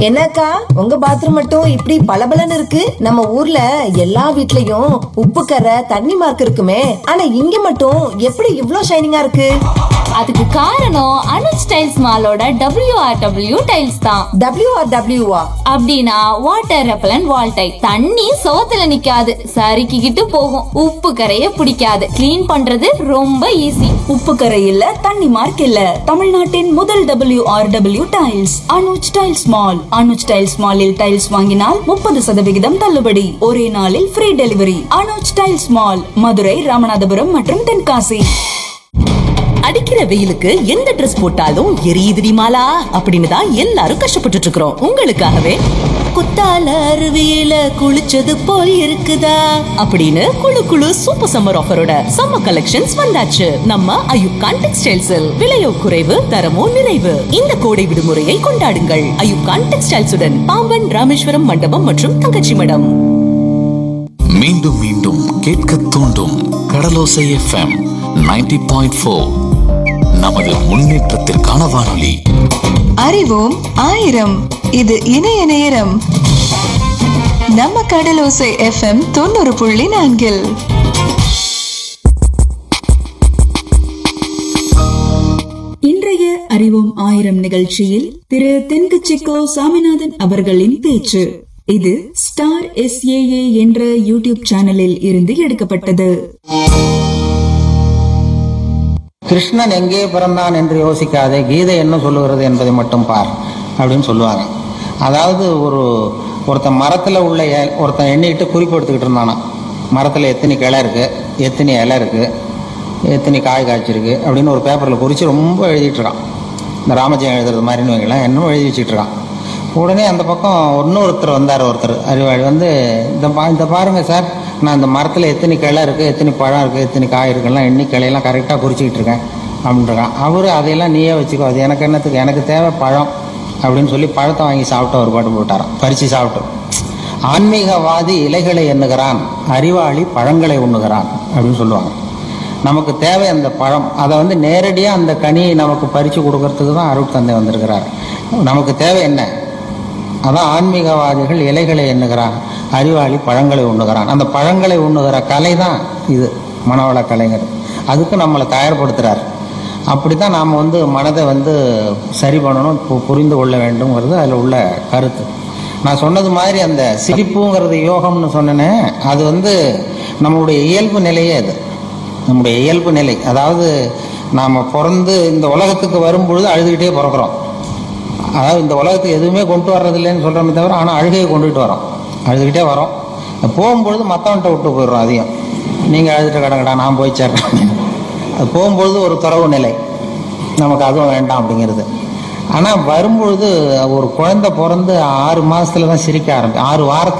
என்னக்கா உங்க பாத்ரூம் மட்டும் இப்படி பளபளன்னு இருக்கு நம்ம ஊர்ல எல்லா வீட்லயும் உப்பு கரை தண்ணி மார்க் இருக்குமே ஆனா இங்க மட்டும் எப்படி இவ்ளோ ஷைனிங்கா இருக்கு அதுக்கு காரணம் அனுஜ் டைல்ஸ் மாலோட WRW டைல்ஸ் தான் டபிள்யூ ஆர் டபிள்யூவா அப்படின்னா வாட்டர் ரெப்பலன் வால் டைல் தண்ணி சோத்துல நிக்காது சறுக்கிக்கிட்டு போகும் உப்பு கரைய பிடிக்காது க்ளீன் பண்றது ரொம்ப ஈஸி உப்பு கரை இல்ல தண்ணி மார்க் இல்ல தமிழ்நாட்டின் முதல் W R W tiles Anuj tiles mall Anuj tiles மாலில் டைல்ஸ் வாங்கினால் முப்பது சதவிகிதம் தள்ளுபடி ஒரே நாளில் free delivery Anuj tiles mall Madurai Ramanathapuram மற்றும் தென்காசி அடிக்கிற வெயிலுக்கு எந்த Dress போட்டாலும் எரியுதுடி மாலா அப்படின்னு தான் எல்லாரும் கஷ்டப்பட்டுட்டு இருக்கிறோம் உங்களுக்காகவே குத்தால அருவியில குளிச்சது போல் இருக்குதா அப்படின்னு குளு குளு சூப்பர் சம்மர் ஆஃபரோட சம்மர் கலெக்ஷன்ஸ் வந்தாச்சு நம்ம அயுப்கான் டெக்ஸ்டைல்ஸில் விலையோ குறைவு தரமோ நிறைவு இந்த கோடை விடுமுறையை கொண்டாடுங்கள் அயுப்கான் டெக்ஸ்டைல்ஸுடன் பாம்பன் ராமேஸ்வரம் மண்டபம் மற்றும் தங்கச்சி மடம் மீண்டும் மீண்டும் கேட்க தூண்டும் கடலோசை எஃப்எம் 90.4 பாயிண்ட் ஃபோர் நமது முன்னேற்றத்திற்கான வானொலி அறிவோம் ஆயிரம் இது இணைய நேரம் நம்ம கடலோசை எஃப்எம் தொண்ணூறு புள்ளி நான்கில் இன்றைய அறிவோம் ஆயிரம் நிகழ்ச்சியில் திரு தென்கச்சிக்கோ சாமிநாதன் அவர்களின் பேச்சு இது ஸ்டார் எஸ்ஏஏ என்ற யூடியூப் சேனலில் இருந்து எடுக்கப்பட்டது கிருஷ்ணன் எங்கே பிறந்தான் என்று யோசிக்காதே கீதை என்ன சொல்லுகிறது என்பதை மட்டும் பார் அப்படின்னு சொல்லுவாங்க அதாவது ஒரு ஒருத்தன் மரத்தில் உள்ள இல- ஒருத்தன் எண்ணிக்கிட்டு குறிப்பு எடுத்துக்கிட்டு இருந்தானா மரத்தில் எத்தனை கிளை இருக்குது எத்தனை இலை இருக்குது எத்தனை காய் காய்ச்சிருக்கு அப்படின்னு ஒரு பேப்பரில் குறித்து ரொம்ப எழுதிட்டு இருக்கான் இந்த ராமஜெயம் எழுதுறது மாதிரின்னு வைங்களேன் இன்னும் எழுதி வச்சுட்டு இருக்கான் உடனே அந்த பக்கம் இன்னொருத்தர் வந்தார் ஒருத்தர் அறிவாளி வந்து இந்த பா இந்த பாருங்கள் சார் நான் இந்த மரத்தில் எத்தனை கிளை இருக்குது எத்தனை பழம் இருக்குது எத்தனை காய் இருக்குலாம் எண்ணி கிளையெல்லாம் கரெக்டாக குறிச்சிக்கிட்டு இருக்கேன் அப்படின்ட்டுருக்கான் அவர் அதையெல்லாம் நீயே வச்சுக்கோ அது எனக்கு என்னத்துக்கு எனக்கு தேவை பழம் அப்படின்னு சொல்லி பழத்தை வாங்கி சாப்பிட்டு ஒரு பாட்டு போட்டாராம் பறித்து சாப்பிட்டு ஆன்மீகவாதி இலைகளை எண்ணுகிறான் அறிவாளி பழங்களை உண்ணுகிறான் அப்படின்னு சொல்லுவாங்க நமக்கு தேவை அந்த பழம் அதை வந்து நேரடியாக அந்த கனியை நமக்கு பறித்து கொடுக்கறதுக்கு தான் அருள் தந்தை வந்திருக்கிறார் நமக்கு தேவை என்ன அதான் ஆன்மீகவாதிகள் இலைகளை எண்ணுகிறான் அறிவாளி பழங்களை உண்ணுகிறான் அந்த பழங்களை உண்ணுகிற கலை தான் இது மனவள கலைஞர் அதுக்கு நம்மளை தயார்படுத்துகிறார் அப்படி தான் நாம் வந்து மனதை வந்து சரி பண்ணணும் பு- புரிந்து கொள்ள வேண்டும்ங்கிறது அதில் உள்ள கருத்து நான் சொன்னது மாதிரி அந்த சிரிப்புங்கிறது யோகம்னு சொன்னேனே அது வந்து நம்மளுடைய இயல்பு நிலையே அது நம்முடைய இயல்பு நிலை அதாவது நாம் பிறந்து இந்த உலகத்துக்கு வரும்பொழுது அழுதுகிட்டே பிறக்கிறோம் அதாவது இந்த உலகத்துக்கு எதுவுமே கொண்டு வர்றதில்லைன்னு சொல்கிறோமே தவிர ஆனால் அழுகையை கொண்டுகிட்டு வரோம் அழுதுகிட்டே வரோம் போகும்பொழுது மற்றவன்கிட்ட விட்டு போயிடுறோம் அதையும் நீங்கள் அழுதுட்டு கிடங்கடா நான் போய் சேர்றேன் அது போகும்பொழுது ஒரு துறவு நிலை நமக்கு அதுவும் வேண்டாம் அப்படிங்கிறது ஆனால் வரும்பொழுது ஒரு குழந்தை பிறந்து ஆறு மாசத்துல தான் சிரிக்க ஆரம்பி ஆறு வாரத்தில்